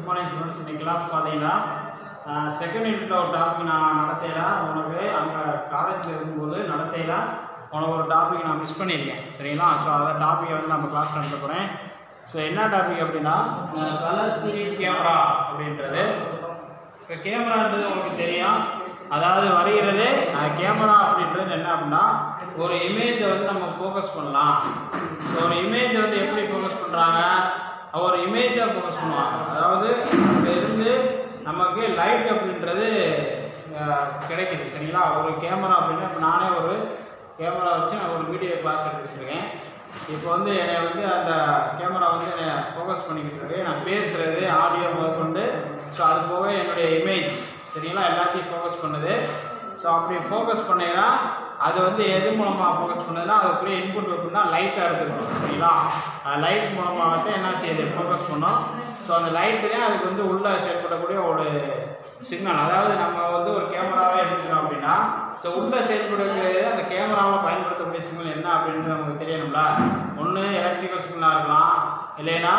morning students இன்னைக்கு class பார்த்தீங்கன்னா second யூனிட்ல ஒரு டாபிக் நான் நடத்தையில உனக்கு அங்கே காலேஜில் இருக்கும்போது நடத்தையில உனக்கு ஒரு டாபிக் நான் மிஸ் பண்ணியிருக்கேன் சரிங்களா ஸோ அந்த டாப்பிக்கை வந்து நம்ம கிளாஸ் நடத்த போகிறேன் ஸோ என்ன டாபிக் அப்படின்னா கலர் டிவி கேமரா அப்படின்றது இப்போ கேமரான்றது உங்களுக்கு தெரியும் அதாவது வருகிறது கேமரா அப்படின்றது என்ன அப்படின்னா ஒரு இமேஜை வந்து நம்ம ஃபோக்கஸ் பண்ணலாம் ஸோ ஒரு இமேஜை வந்து எப்படி ஃபோக்கஸ் பண்ணுறாங்க ஒரு இமேஜை ஃபோக்கஸ் பண்ணுவாங்க அதாவது அங்கே இருந்து நமக்கு லைட் அப்படின்றது அஹ், கிடைக்குது சரிங்களா ஒரு கேமரா அப்படின்னா இப்போ நானே ஒரு கேமரா வச்சு நான் ஒரு வீடியோ கிளாஸ் எடுத்துகிட்டு இருக்கேன் இப்போ வந்து என்னை வந்து அந்த கேமரா வந்து என்னை ஃபோக்கஸ் பண்ணிக்கிட்டு இருக்கு நான் பேசுகிறது ஆடியோ முதற்கொண்டு ஸோ அது போக என்னுடைய இமேஜ் சரிங்களா எல்லாத்தையும் ஃபோக்கஸ் பண்ணுது ஸோ அப்படி ஃபோக்கஸ் பண்ணீங்கன்னா அது வந்து எது மூலமாக ஃபோக்கஸ் பண்ணுதுன்னா அதுக்குள்ளே இன்புட் எப்படின்னா லைட்டாக எடுத்துக்கணும் சரிங்களா லைட் மூலமாக வந்து என்ன செய்யுது ஃபோக்கஸ் பண்ணோம் ஸோ அந்த லைட்டு தான் அதுக்கு வந்து உள்ளே செயல்படக்கூடிய ஒரு சிக்னல் அதாவது நம்ம வந்து ஒரு கேமராவே எடுத்துக்கிறோம் அப்படின்னா ஸோ உள்ளே செயல்படக்கூடிய அந்த கேமராவை பயன்படுத்தக்கூடிய சிக்னல் என்ன அப்படின்றது நமக்கு தெரியணும்ல ஒன்று எலக்ட்ரிக்கல் சிக்னலாக இருக்கலாம் இல்லைன்னா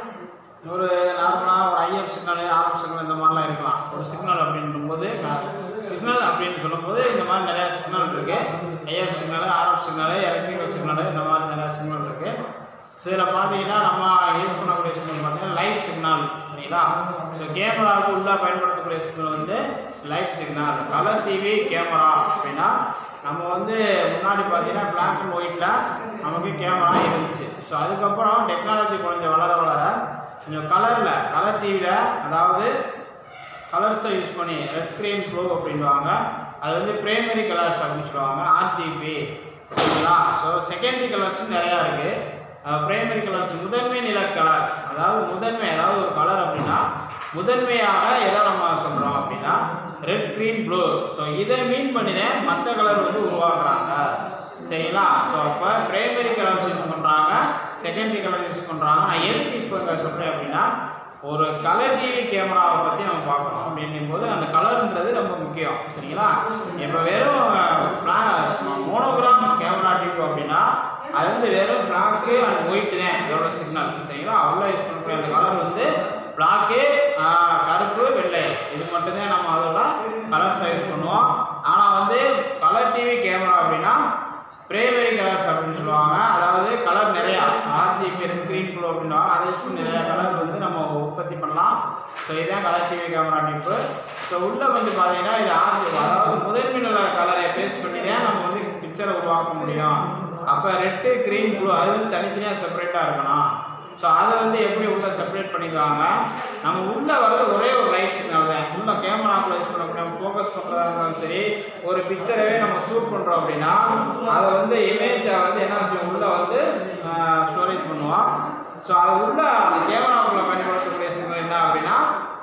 ஒரு நார்மலாக ஒரு ஐஎஃப் சிக்னல் ஆர்எஃப் சிக்னல் இந்த மாதிரிலாம் இருக்கலாம் ஒரு சிக்னல் அப்படின்னும்போது சிக்னல் அப்படின்னு சொல்லும்போது இந்த மாதிரி நிறையா சிக்னல் இருக்குது IF signal RF signal electrical signal இந்த மாதிரி நிறையா சிக்னல் இருக்குது ஸோ இதில் பார்த்தீங்கன்னா நம்ம யூஸ் பண்ணக்கூடிய சிக்னல் பார்த்தீங்கன்னா லைட் சிக்னல் சரிங்களா ஸோ கேமராவுக்கு உள்ளே பயன்படுத்தக்கூடிய சிக்னல் வந்து light signal colour TV camera அப்படின்னா நம்ம வந்து முன்னாடி பார்த்தீங்கன்னா பிளாக் அண்ட் ஒயிட்டில் நமக்கு கேமரா இருந்துச்சு ஸோ அதுக்கப்புறம் டெக்னாலஜி கொஞ்சம் வளர வளர கொஞ்சம் கலரில் கலர் டிவியில் அதாவது கலர்ஸை யூஸ் பண்ணி ரெட் க்ரீன் ப்ளூ அப்படின்வாங்க அது வந்து பிரைமரி கலர்ஸ் அப்படின்னு சொல்லுவாங்க ஆர்ஜிபி சரிங்களா ஸோ செகண்டரி கலர்ஸும் நிறையா இருக்குது பிரைமரி கலர்ஸ் முதன்மை நில கலர் அதாவது முதன்மை அதாவது ஒரு கலர் அப்படின்னா முதன்மையாக எதை நம்ம சொல்கிறோம் அப்படின்னா ரெட் க்ரீன் ப்ளூ ஸோ இதை மீன் பண்ணி தான் மற்ற கலர் வந்து உருவாக்குறாங்க சரிங்களா ஸோ அப்போ பிரைமரி கலர்ஸ் யூஸ் பண்ணுறாங்க செகண்டரி கலர் யூஸ் பண்ணுறாங்க நான் எதுக்கு இப்போ இங்கே சொல்கிறேன் அப்படின்னா ஒரு கலர் டிவி கேமராவை பற்றி நம்ம பார்க்கணும் அப்படின்னும் போது அந்த கலர்ன்றது ரொம்ப முக்கியம் சரிங்களா இப்போ வெறும் மோனோகிராம் கேமரா டிவி அப்படின்னா அது வந்து வெறும் பிளாக்கு அண்ட் ஒயிட் தான் இதோட சிக்னல் சரிங்களா அவ்வளோ யூஸ் பண்ணக்கூடிய அந்த கலர் வந்து பிளாக்கு கருப்பு வெள்ளை இது மட்டும்தான் நம்ம அதோட கலர்ஸை யூஸ் பண்ணுவோம் ஆனால் வந்து கலர் டிவி கேமரா அப்படின்னா பிரைமரி கலர்ஸ் அப்படின்னு சொல்லுவாங்க அதாவது கலர் நிறையா ஆர்ஜிபி க்ரீன் ப்ளூ அப்படின்வாங்க அதை யூஸ் பண்ணி நிறையா கலர் வந்து நம்ம உற்பத்தி பண்ணலாம் ஸோ இதுதான் கலர் டிவி கேமரா டிப்பு ஸோ உள்ளே வந்து பார்த்தீங்கன்னா இது ஆர்ஜி அதாவது முதன்மை நில கலரை பேஸ் பண்ணி தான் நம்ம வந்து பிக்சரை உருவாக்க முடியும் அப்போ ரெட்டு க்ரீன் ப்ளூ அது வந்து தனித்தனியாக செப்பரேட்டாக இருக்கணும் ஸோ அதை வந்து எப்படி உள்ள செப்பரேட் பண்ணிக்குவாங்க நம்ம உள்ளே வர்றது ஒரே ஒரு லைட் சிக்னல் தான் உள்ள கேமராக்குள்ள யூஸ் பண்ண ஃபோக்கஸ் பண்ணுறதா இருந்தாலும் சரி ஒரு பிக்சரவே நம்ம ஷூட் பண்ணுறோம் அப்படின்னா அதை வந்து இமேஜை வந்து என்ன செய்யும் உள்ளே வந்து ஸ்டோரேஜ் பண்ணுவோம் ஸோ அது உள்ள அந்த கேமராக்குள்ள பயன்படுத்தக்கூடிய சிக்னல் என்ன அப்படின்னா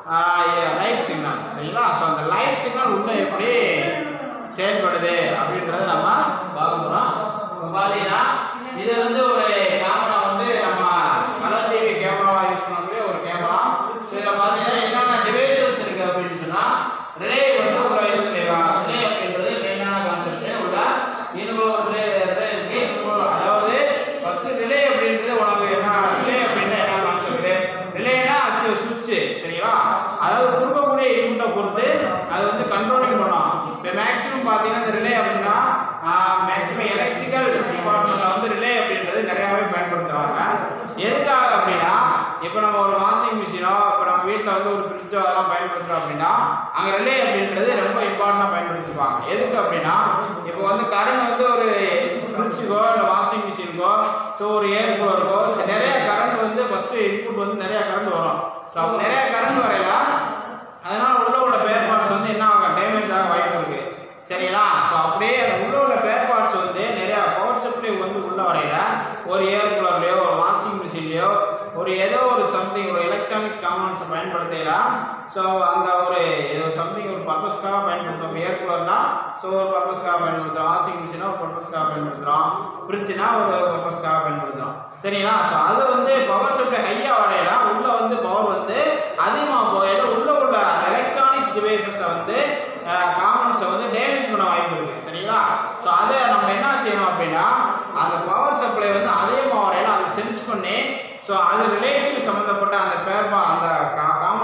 லைட் சிக்னல் சரிங்களா ஸோ அந்த லைட் சிக்னல் உள்ள எப்படி செயல்படுது அப்படின்றத நம்ம பார்க்க போகிறோம் இப்போ பார்த்தீங்கன்னா இது வந்து ஒரு கேமரா வந்து நம்ம கலர் டிவி கேமராவாக யூஸ் பண்ணக்கூடிய ஒரு கேமரா ஸோ இதில் பார்த்தீங்கன்னா என்னென்ன டிவைசஸ் இருக்குது அப்படின்னு சொன்னால் ரிலே வந்து உள்ள யூஸ் பண்ணிடுவாங்க ரிலே அப்படின்றது மெயினான கான்செப்ட் உள்ள இருபது ரிலே ரிலே இருக்கு இருபது அதாவது ஃபர்ஸ்ட் ரிலே அப்படின்றது உனக்கு என்ன ரிலே அப்படின்னா என்ன கான்செப்ட் ரிலேனா சுவிட்ச் சரிங்களா அதாவது கொடுக்கக்கூடிய இன்புட்டை பொறுத்து அது வந்து கண்ட்ரோலிங் பண்ணும் இப்போ மேக்ஸிமம் பார்த்தீங்கன்னா இந்த ரிலே அப்படின்னா மேக்ஸிமம் எலக்ட்ரிக்கல் டிபார்ட்மெண்ட்டில் வந்து ரிலே அப்படின்றது நிறையாவே பயன்படுத்துகிறாங்க எதுக்காக அப்படின்னா இப்போ நம்ம ஒரு வாஷிங் மிஷினோ இப்போ நம்ம வீட்டில் வந்து ஒரு ஃப்ரிட்ஜோ அதெல்லாம் பயன்படுத்துகிறோம் அப்படின்னா அங்கே ரிலே அப்படின்றது ரொம்ப இம்பார்ட்டண்டாக பயன்படுத்திப்பாங்க எதுக்கு அப்படின்னா இப்போ வந்து கரண்ட் வந்து ஒரு ஃப்ரிட்ஜுக்கோ இல்லை வாஷிங் மிஷினுக்கோ ஸோ ஒரு ஏர் கூலருக்கோ நிறைய கரண்ட் வந்து ஃபஸ்ட்டு இன்புட் வந்து நிறைய கரண்ட் வரும் ஸோ அப்போ நிறைய கரண்ட் வரையில அதனால் உள்ள உள்ள பேர் பார்ட்ஸ் வந்து என்ன ஆகும் டேமேஜ் ஆக வாய்ப்பு இருக்குது சரிங்களா ஸோ அப்படியே அந்த உள்ள உள்ள பேர் பார்ட்ஸ் வந்து நிறையா பவர் சப்ளை வந்து உள்ள வரையில ஒரு ஏர் கூலர்லையோ ஒரு வாஷிங் மிஷின்லையோ ஒரு ஏதோ ஒரு சம்திங் ஒரு எலக்ட்ரானிக்ஸ் காம்பனன்ஸை பயன்படுத்தலாம் ஸோ அந்த ஒரு சம்திங் ஒரு பர்பஸ்க்காக பயன்படுத்துகிறோம் ஏர் கூலர்னா ஸோ ஒரு பர்பஸ்க்காக பயன்படுத்துகிறோம் வாஷிங் மிஷினா ஒரு பர்பஸ்க்காக பயன்படுத்துகிறோம் ஃப்ரிட்ஜ்னா ஒரு பர்பஸ்க்காக பயன்படுத்துகிறோம் சரிங்களா ஸோ அது வந்து பவர் சப்ளை ஹையாக வரையில உள்ள வந்து பவர் வந்து அதிகமாக போயிட உள்ள உள்ள எலக்ட்ரானிக்ஸ் டிவைசஸை வந்து காம்பனன்ஸை வந்து டேமேஜ் பண்ண வாய்ப்பு இருக்குது சரிங்களா ஸோ அதை நம்ம என்ன செய்யணும் அப்படின்னா அந்த பவர் சப்ளை வந்து அதிகமாக வரையில அதை சென்ஸ் பண்ணி ஸோ அது ரிலேட்டிவ் சம்மந்தப்பட்ட அந்த பேப்பர் அந்த காமன்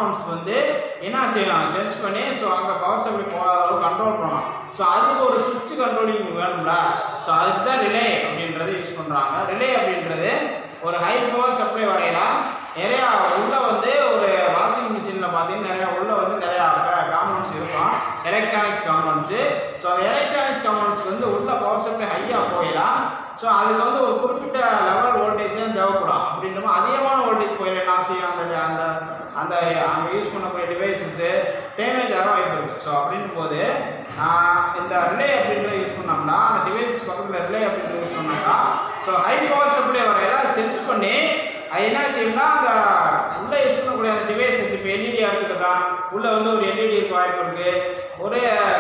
காம்பனண்ட்ஸ் வந்து என்ன செய்யலாம் சென்ஸ் பண்ணி ஸோ அங்கே பவர் சப்ளை போகாத அளவு கண்ட்ரோல் பண்ணலாம் ஸோ அதுக்கு ஒரு சுவிட்ச் கண்ட்ரோலிங் வேணும்ல ஸோ அதுக்கு தான் ரிலே அப்படின்றது யூஸ் பண்ணுறாங்க ரிலே அப்படின்றது ஒரு ஹை பவர் சப்ளை வரையில நிறையா உள்ள வந்து ஒரு வாஷிங் மிஷினில் பார்த்தீங்கன்னா நிறையா உள்ள வந்து நிறையா காம்பனண்ட்ஸ் இருக்கும் எலக்ட்ரானிக்ஸ் காம்பனண்ட்ஸு ஸோ அந்த எலக்ட்ரானிக்ஸ் காம்பனண்ட்ஸ் வந்து உள்ள பவர் சப்ளை ஹையாக போயிடலாம் ஸோ அதுக்கு வந்து ஒரு குறிப்பிட்ட லெவல் வோல்டேஜ் தான் தேவைப்படும் அப்படின்றப்போ அதிகமான வோல்டேஜ் போயில என்ன செய்யும் அந்த அந்த அந்த அங்கே யூஸ் பண்ணக்கூடிய டிவைசஸ்ஸு டேமேஜ் ஆக வாய்ப்பு இருக்குது ஸோ அப்படின்னும் போது ஆஹ், இந்த ரிலே அப்படின்றத யூஸ் பண்ணோம்னா அந்த டிவைசஸ் பக்கத்தில் ரிலே அப்படின்றத யூஸ் பண்ணோம்னா ஸோ ஹை பவர் சப்ளை வரையில சென்ஸ் பண்ணி அது என்ன செய்யும்னா அந்த உள்ளே யூஸ் பண்ணக்கூடிய அந்த டிவைசஸ் இப்போ எல்இடி எடுத்துக்கிட்டான் உள்ளே வந்து ஒரு எல்இடி இருக்க வாய்ப்பு இருக்குது ஒரு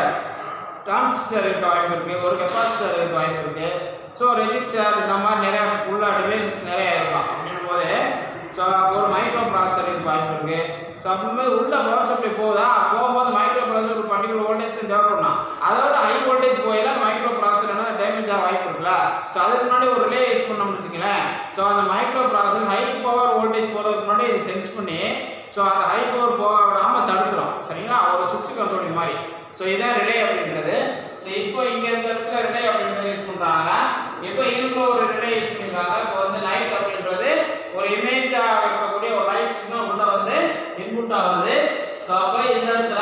டிரான்சிஸ்டர் இருக்க வாய்ப்பு இருக்குது ஒரு கெப்பாசிட்டர் இருக்க வாய்ப்பு இருக்குது ஸோ ரெஜிஸ்டர் இந்த மாதிரி நிறையா உள்ள டிவைசஸ் நிறையா இருக்கும் அப்படின்னும் போது ஸோ ஒரு மைக்ரோ ப்ராசஸர் இருக்க வாய்ப்பு இருக்குது ஸோ அப்படிங்கும்போது உள்ள பவர் சப்ளை போகுதா போகும்போது மைக்ரோ ப்ராசஸர் ஒரு பர்டிகுலர் வோல்டேஜ் தேவைப்படணும் அதோட ஹை வோல்டேஜ் போயில மைக்ரோ ப்ராசஸர் என்ன டேமேஜ் ஆக வாய்ப்பு இருக்குல்ல ஸோ அதுக்கு முன்னாடி ஒரு ரிலே யூஸ் பண்ணோம்னு வச்சுங்களேன் ஸோ அந்த microprocessor high power voltage போகிறதுக்கு முன்னாடி இது சென்ஸ் பண்ணி ஸோ அந்த ஹை பவர் போக விடாமல் தடுத்துரும் சரிங்களா ஒரு சுவிட்ச் கண்ட்ரோலிங் மாதிரி ஸோ இதான் ரிலே அப்படின்றது ஸோ இப்போ இங்கே இந்த இடத்துல ரிலே அப்படின்றத யூஸ் பண்ணுறாங்க இப்போ இவங்க ஒரு ரிலே யூஸ் பண்ணியிருக்காங்க இப்போ வந்து லைட் அப்படின்றது ஒரு இமேஜாக இருக்கக்கூடிய ஒரு லைட் சிக்னல் உள்ள வந்து இன்புட் ஆகுது ஸோ அப்போ இந்த இடத்துல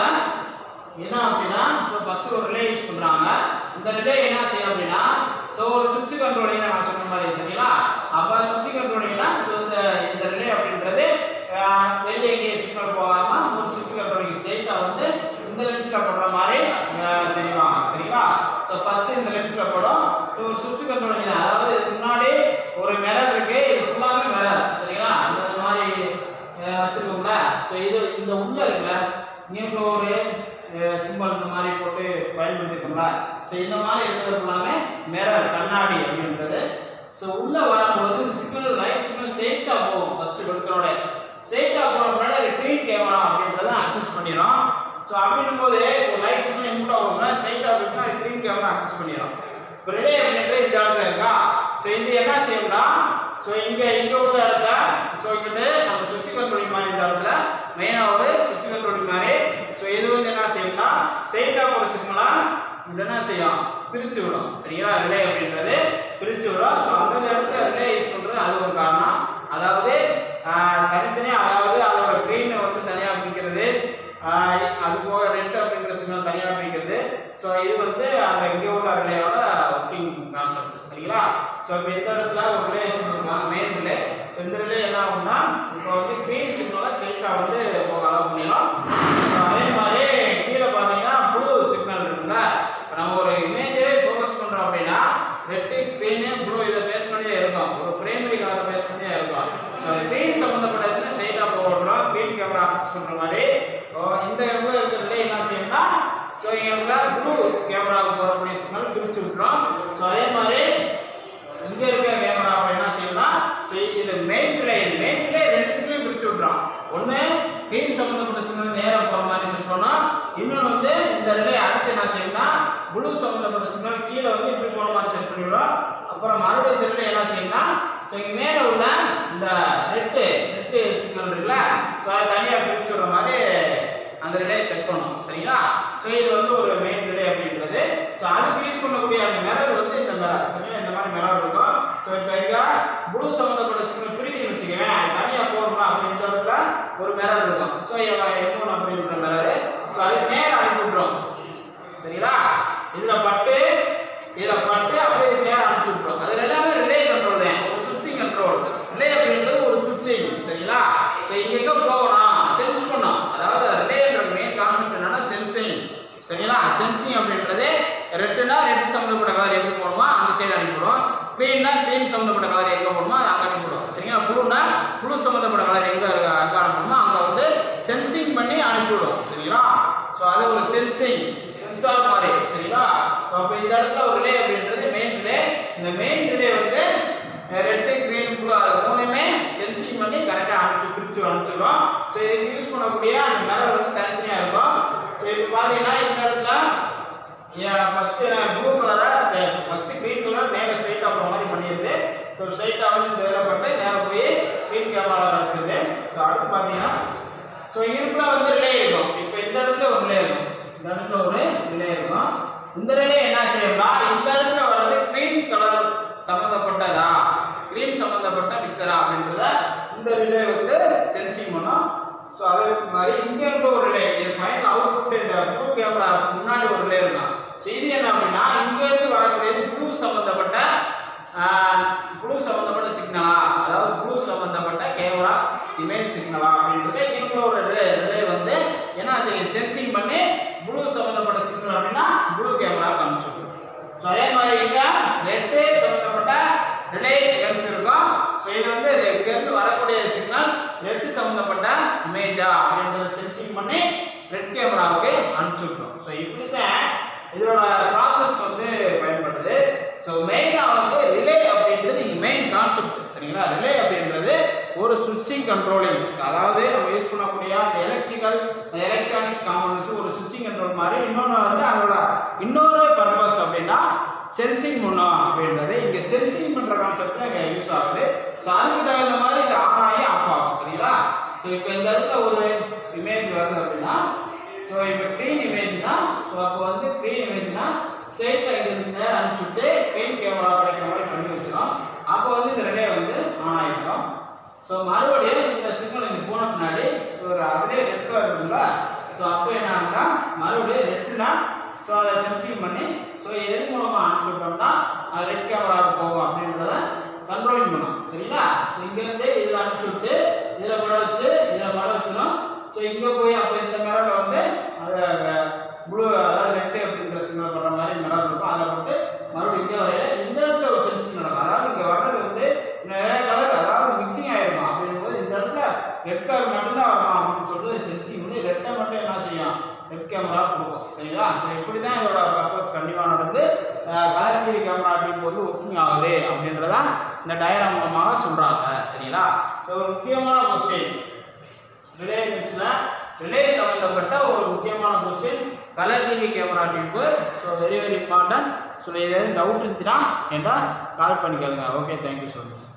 என்ன அப்படின்னா ஸோ ஃபஸ்ட்டு ஒரு ரிலே யூஸ் பண்ணுறாங்க இந்த ரிலே என்ன செய்யும் அப்படின்னா ஸோ ஒரு சுவிட்ச் கண்ட்ரோலிங் தான் நான் சொன்ன மாதிரி சரிங்களா அப்போ சுவிட்ச் கண்ட்ரோலிங்னா ஸோ இந்த இந்த ரிலே அப்படின்றது ஆஹ், வெளியே எங்கேயும் சிக்னல் போகாமல் ஒரு சுவிட்ச் கண்ட்ரோலிங் ஸ்டேட்டாக வந்து இந்த லென்ஸில் போடுற மாதிரி ஆஹ், செய்வாங்க சரிங்களா ஸோ ஃபஸ்ட்டு இந்த லென்ஸில் போடும் ஸோ ஒரு சுவிட்ச் கண்ட்ரோலிங் தான் அதாவது இதுக்கு முன்னாடி ஒரு மிரர் இருக்கு இது ஃபுல்லாகவே மிரர் சரிங்களா இந்த மாதிரி ஆஹ், வச்சிருக்கோம்ல ஸோ இது இந்த உள்ள இருக்குல்ல இங்கே ஒரு சிம்பிள் இந்த மாதிரி போட்டு பயன்படுத்திருக்கோம்ல ஸோ இந்த மாதிரி இருக்கிறது எல்லாமே மிரர் கண்ணாடி அப்படின்றது ஸோ உள்ள வரும்போது சிக்னல் லைட் சிக்னல் ஸ்ட்ரெயிட்டாக போகும் ஃபர்ஸ்ட் கொடுக்கறோட ஸ்ட்ரெயிட்டாக போகிற முன்னாடி அது க்ரீன் கேமரா அப்படின்றத அக்சஸ் பண்ணிடும் ஸோ அப்படின்னும் போது ஒரு லைட் சிக்னல் இன்புட் ஆகும்னா ஸ்ட்ரெயிட்டாக அப்படின்னா அது க்ரீன் கேமரா அக்சஸ் பண்ணிடும் இப்போ ரிலே அப்படின்றது இந்த இடத்துல இருக்கா ஸோ இது என்ன செய்யும்னா ஸோ இங்கே இங்கே உள்ள இடத்த ஸோ இங்கிட்டு நம்ம சுவிட்ச் கண்ட்ரோலிங் மாதிரி இந்த இடத்துல மெயினாக ஒரு சுவிட்ச் கண்ட்ரோலிங் மாதிரி ஸோ இது வந்து என்ன செய்யும்னா ஸ்ட்ரெயிட்டாக போகிற சிக்னலாக இது என்ன செய்யும் பிரித்து விடும் சரிங்களா ரிலே அப்படின்றது பிரித்து விடும் ஸோ அந்த இடத்துல ரிலே யூஸ் பண்ணுறது அது ஒரு காரணம் அதாவது ஆஹ், தனித்தனியாக அதாவது அதோட க்ரீனை வந்து தனியாக பிரிக்கிறது ஆஹ், அது போக ரெட் அப்படிங்கிற சிக்னல் தனியாக பிரிக்கிறது ஸோ இது வந்து அந்த இங்கே உள்ள ரிலேயோட ஒர்க்கிங் கான்செப்ட் சரிங்களா ஸோ இப்போ இந்த இடத்துல ஒரு ரிலே யூஸ் பண்ணிருக்காங்க மெயின் ரிலே ஸோ இந்த ரிலே என்ன ஆகும்னா இப்போ வந்து க்ரீன் சிக்னலை ஸ்ட்ரெயிட்டாக வந்து போக அலோவ் பண்ணிடலாம் ஸோ அதே மாதிரி கீழே பார்த்தீங்கன்னா ப்ளூ சிக்னல் இருக்குல்ல இப்போ நம்ம ஒரு இமேஜே ஃபோக்கஸ் பண்ணுறோம் அப்படின்னா ரெட்டு க்ரீனு ப்ளூ இதை பேஸ் பண்ணியே இருக்கும் ஒரு பிரைமரி கலரை பேஸ் பண்ணியே இருக்கும் ஸோ க்ரீன் சம்மந்தப்பட்ட இடத்துல ஸ்ட்ரெயிட்டாக போடுறோம் க்ரீன் கேமரா ஆக்சஸ் பண்ணுற மாதிரி ஸோ இந்த இடத்துல இருக்கிறதுல என்ன செய்யணும்னா ஸோ இங்கே ப்ளூ கேமராவுக்கு போகக்கூடிய சிக்னல் பிரித்து விட்டுரும் ஸோ அதே மாதிரி இங்க இருக்க கேமரா அப்ப என்ன செய்யணும்னா so இது மெயின் ரிலே மெயின் ரிலே ரெண்டு சிக்னல் பிரிச்சு விட்றோம் ஒண்ணு கிரீன் சம்பந்தப்பட்ட சிக்னல் நேரா போற மாதிரி செட் பண்ணோம் இன்னொன்று வந்து இந்த ரிலே அடுத்து என்ன செய்யணும்னா ப்ளூ சம்பந்தப்பட்ட சிக்னல் கீழே வந்து இப்படி போற மாதிரி செட் பண்ணிவிடும் அப்புறம் மறுபடியும் இந்த ரிலே என்ன செய்யணும்னா ஸோ இங்க மேலே உள்ள இந்த ரெட்டு ரெட்டு சிக்னல் இருக்குல்ல ஸோ அதை தனியாக பிரிச்சு விடுற மாதிரி அந்த ரிலே செட் பண்ணணும் சரிங்களா ஸோ இது வந்து ஒரு மெயின் ரிலே அப்படின்றது ஸோ அதுக்கு யூஸ் பண்ணக்கூடிய அந்த மிரர் வந்து இந்த மிரர் சரிங்களா இந்த மாதிரி மிரர் இருக்கும் ஸோ இப்போ இங்க ப்ளூ சம்மந்தப்பட்ட சிக்னல் பிரிக்குதுன்னு வச்சுக்கவேன் அது தனியாக போடணும் அப்படின்னு சொல்லிட்டு ஒரு மிரர் இருக்கும் ஸோ எம் ஒன் அப்படின்ற மிரர் ஸோ அதுக்கு நேரம் அனுப்பி விட்ரும் சரிங்களா இதுல பட்டு இதுல பட்டு அப்படியே நேரம் அனுப்பிச்சு விட்ரும் அது எல்லாமே ரிலே கண்ட்ரோல் தான் ஒரு சுவிட்சிங் கண்ட்ரோல் ரிலே அப்படின்றது ஒரு சுவிட்சிங் சரிங்களா ஸோ இங்க எங்க போகணும் சென்ஸ் பண்ணும் அதாவது ரிலேன்ற மெயின் கான்செப்ட் என்னன்னா சென்சிங் சரிங்களா சென்சிங் அப்படின்றது ரெட்டுனா ரெட் சம்மந்தப்பட்ட கலர் எங்க போகணுமோ அந்த சைடு அனுப்பிவிடும் க்ரீன்னா க்ரீன் சம்மந்தப்பட்ட கலர் எங்க போகணுமோ அது அங்கே அனுப்பிவிடும் சரிங்களா ப்ளூனா ப்ளூ சம்மந்தப்பட்ட கலர் எங்க இருக்கு- அங்க அனுப்பணுமோ அங்க வந்து சென்சிங் பண்ணி அனுப்பிவிடும் சரிங்களா ஸோ அது ஒரு சென்சிங் சென்சார் மாதிரி சரிங்களா ஸோ அப்போ இந்த இடத்துல ஒரு ரிலே அப்படின்றது மெயின் ரிலே இந்த மெயின் ரிலே வந்து ரெட்டு க்ரீன் ப்ளூ அது மூணுமே சென்சிங் பண்ணி கரெக்டாக அனுப்பிச்சு பிரித்து அனுப்பிச்சிடும் ஸோ இதுக்கு யூஸ் பண்ணக்கூடிய அந்த மிரர் வந்து தனித்தனியாக இருக்கும் ஸோ இப்போ பார்த்தீங்கன்னா இந்த இடத்துல ஃபஸ்ட்டு ப்ளூ கலரை ஃபஸ்ட்டு க்ரீன் கலர் நேராக ஸ்ட்ரைட்டாக போகிற மாதிரி பண்ணிடுது ஸோ ஸ்ட்ரைட்டாக வந்து இந்த இதில் பட்டு நேராக போய் க்ரீன் கேமராவில் வச்சுருது ஸோ அடுத்து பார்த்தீங்கன்னா ஸோ இருப்பில் வந்து ரிலே இருக்கும் இப்போ இந்த இடத்துல ஒரு ரிலே இருக்கும் இந்த இடத்துல ஒரு ரிலே இருக்கும் இந்த ரிலே என்ன செய்யும்னா இந்த இடத்துல வர்றது க்ரீன் கலர் சம்மந்தப்பட்டதா க்ரீன் சம்மந்தப்பட்ட பிக்சரா அப்படின்றத இந்த ரிலே வந்து சென்சிங் பண்ணும் ஸோ அதே மாதிரி இங்க இருக்க ஒரு ரிலே இது ஃபைனல் அவுட்புட் இந்த ப்ளூ கேமரா முன்னாடி ஒரு ரிலே இருக்கும் ஸோ இது என்ன அப்படின்னா இங்க இருந்து வரக்கூடியது ப்ளூ சம்மந்தப்பட்ட ப்ளூ சம்மந்தப்பட்ட சிக்னலா அதாவது ப்ளூ சம்மந்தப்பட்ட கேமரா இமேஜ் சிக்னலா அப்படின்றது இங்க ஒரு ரிலே ரிலே வந்து என்ன செய்யும் சென்சிங் பண்ணி ப்ளூ சம்மந்தப்பட்ட சிக்னல் அப்படின்னா ப்ளூ கேமரா காமிச்சிடும் ஸோ அதே மாதிரி இங்க ரெட்டு சம்மந்தப்பட்ட ரிலே லென்ஸ் இருக்கும் ஸோ இது வந்து இங்கேருந்து வரக்கூடிய சிக்னல் ரெட்டு சம்மந்தப்பட்ட இமேஜா அப்படின்றத சென்சிங் பண்ணி ரெட் கேமராவுக்கு அனுப்பிச்சு விட்ரும் ஸோ இப்படி தான் இதோட ப்ராசஸ் வந்து பயன்படுது ஸோ மெயினாக வந்து ரிலே அப்படின்றது இங்கே மெயின் கான்செப்ட் சரிங்களா ரிலே அப்படின்றது ஒரு சுவிட்சிங் கண்ட்ரோலிங் அதாவது நம்ம யூஸ் பண்ணக்கூடிய அந்த எலக்ட்ரிக்கல் எலக்ட்ரானிக்ஸ் காம்பனன்ஸ் ஒரு சுவிட்சிங் கண்ட்ரோல் மாதிரி இன்னொன்று வந்து அதோட இன்னொரு பர்பஸ் அப்படின்னா சென்சிங் பண்ணும் அப்படின்றது இங்கே சென்சிங் பண்ணுற கான்செப்ட் தான் இங்கே யூஸ் ஆகுது ஸோ அதுக்கு தகுந்த மாதிரி இது ஆன் ஆகி ஆஃப் ஆகும் சரிங்களா ஸோ இப்போ இந்த இடத்துல ஒரு இமேஜ் வருது அப்படின்னா ஸோ இப்போ க்ரீன் இமேஜ்னா ஸோ அப்போ வந்து க்ரீன் இமேஜ்னா ஸ்ட்ரெயிட்டாக இது நேரம் அனுப்பிச்சுட்டு க்ரீன் கேமரா கிடைக்கிற மாதிரி பண்ணி வச்சிடும் அப்போ வந்து இந்த ரிலே வந்து ஆன் ஆகிருக்கும் ஸோ மறுபடியும் இந்த சிக்னல் இங்கே போன பின்னாடி ஸோ ஒரு அதிலே ரெட் கலர் இருக்குங்களா ஸோ அப்போ என்ன ஆகும்னா மறுபடியும் ரெட்டுனா ஸோ அதை சென்சிங் பண்ணி ஸோ எது மூலமாக அனுப்பிவிட்டோம்னா அது ரெட் கேமராவுக்கு போகும் அப்படின்றத கண்ட்ரோலிங் பண்ணும் சரிங்களா ஸோ இங்கேருந்து இதில் அனுப்பிச்சி விட்டு இதில் பட வச்சு இதில் பட வச்சிடும் ஸோ இங்கே போய் அப்போ இந்த மிரரில் வந்து அதை ப்ளூ அதாவது ரெட்டு அப்படின்ற சிக்னல் படுற மாதிரி மிரர் இருக்கும் அதில் போட்டு மறுபடியும் இங்கே வரையில இந்த இடத்துல ஒரு சென்சிங் நடக்கும் அதாவது இங்கே வர்றது வந்து நிறைய கலர் அதாவது மிக்சிங் ஆயிருக்கும் அப்படிங்கும்போது இந்த இடத்துல ரெட் கலர் மட்டும்தான் வரணும் அப்படின்னு சொல்லிட்டு சென்சிங் பண்ணி ரெட்டை மட்டும் என்ன செய்யும் வெப் கேமரா கொடுக்கும் சரிங்களா ஸோ இப்படி தான் இதோட பர்பஸ் கண்டிப்பாக நடந்து கலர் டிவி கேமரா அப்படிங்கும்போது ஒர்க்கிங் ஆகுது அப்படின்றத இந்த டயராம் மூலமாக சொல்கிறாங்க சரிங்களா ஸோ ஒரு முக்கியமான கொஸ்டின் ரிலே மிக்ஸில் ரிலே சம்மந்தப்பட்ட ஒரு முக்கியமான question colour TV camera tube so very very important so இது டவுட் இருந்துச்சுன்னா என்றால் கால் பண்ணி கேளுங்க ஓகே தேங்க்யூ ஸோ மச்